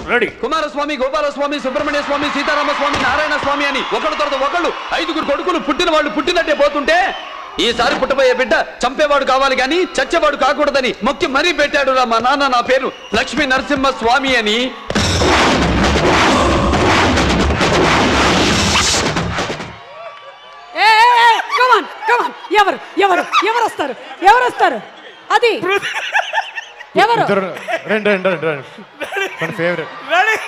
Ready Kumaraswamy Gopalaswamy Subrahmanya Swamy Seetharama Swamy Narayana Swamy అని ఒకళ్ళ తర్వాత ఒకళ్ళు ఐదుగురు కొడుకులు పుట్టిన వాళ్ళు పుట్టినట్టే పోతుంటే ఈసారి పుట్టబోయే బిడ్డ చంపేవాడు కావాలి గాని చచ్చేవాడు కాకూడదని మొక్కి మరీ పెట్టాడు రా మా నాన్న నా పేరు లక్ష్మీ నరసింహ స్వామి అని ఏ కమాన్ కమాన్ ఎవరు ఎవరు ఎవరు వస్తారు ఎవరు వస్తారు అది ఎవరు ఇద్దరు రెండు రెండు రెండు రెండు మన ఫేవరెట్ రెడీ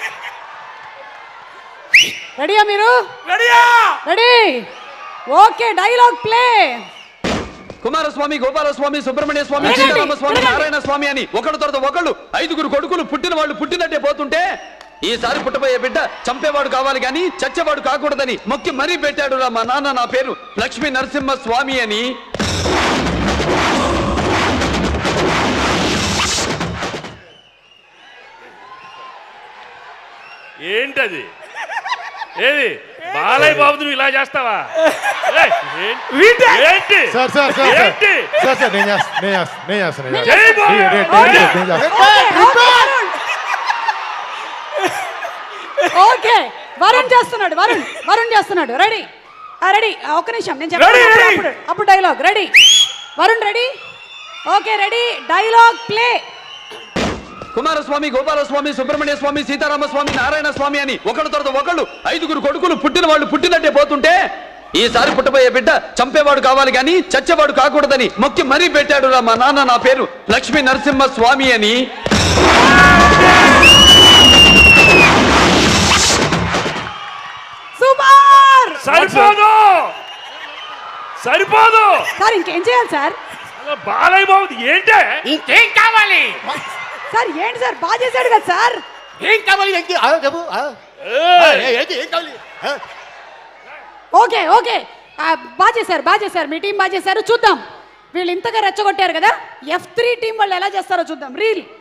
రెడీయా మీరు రెడీయా ready okay dialogue play Kumaraswamy Gopalaswamy Subrahmanya Swamy తిరగండి, సీతారామ స్వామి తిరగండి. నారాయణ స్వామి అని ఒకళ్ళ తర్వాత ఒకళ్ళు ఐదుగురు కొడుకులు పుట్టిన వాళ్ళు పుట్టినట్టే పోతుంటే ఈసారి పుట్టబోయే బిడ్డ చంపేవాడు కావాలి గాని చచ్చేవాడు కాకూడదని మొక్కి మరీ పెట్టాడు రా మా నాన్న నా పేరు లక్ష్మీ నరసింహ స్వామి అని ఏంటది ఏది బాలయ్య బాబు నువ్వు ఇలా చేస్తావా ఏయ్, ఏం- ఏంటి సార్ సార్ సార్ సార్ ఏంటి సార్ సార్ నేను చేస్తాను నేను చేస్తాను నేను చేస్తాను నేను జై చేస్తాను. బాలయ్య! నేను- నేను- నేను- నేను చేస్తాను. ఓకే వరుణ్ చేస్తున్నాడు వరుణ్ వరుణ్ చేస్తున్నాడు రెడీ రెడీ ఒక్క నిమిషం నేను చెప్తాను Ready, అప్పుడు- ready. అప్పుడు అప్పుడు dialogue ready Varun ready okay ready dialogue play Kumaraswamy Gopalaswamy Subrahmanya Swamy Seetharama Swamy Narayana Swamy అని ఒకళ్ళ తర్వాత ఒకళ్ళు ఐదుగురు కొడుకులు పుట్టిన వాళ్ళు పుట్టినట్టే పోతుంటే ఈసారి పుట్టబోయే బిడ్డ చంపేవాడు కావాలి గాని చచ్చేవాడు కాకూడదని మొక్కి మరీ పెట్టాడు రా మా నాన్న నా పేరు లక్ష్మీ నరసింహ స్వామి అని సూపర్ సరిపోదు సరిపోదు సార్ ఇంకేం చేయాలి సార్ అలా బాలయ్య బాబు ఏంటే ఇంకేం కావాలి సార్ ఏంటి సార్ బాగా చేశాడు కదా సార్ ఏం కావాలి ఏంటి? ఆ, చెప్పు ఆ. ఆ, ఏ- ఏంటి ఏం కావాలి ఆ, ఓకే ఓకే ఆ, బాగా చేశారు బాగా చేశారు మీ టీం బాగా చేశారు చూద్దాం వీళ్ళు ఇంతగా రెచ్చగొట్టారు కదా ఎఫ్ త్రీ టీం వాళ్ళు ఎలా చేస్తారో చూద్దాం రీల్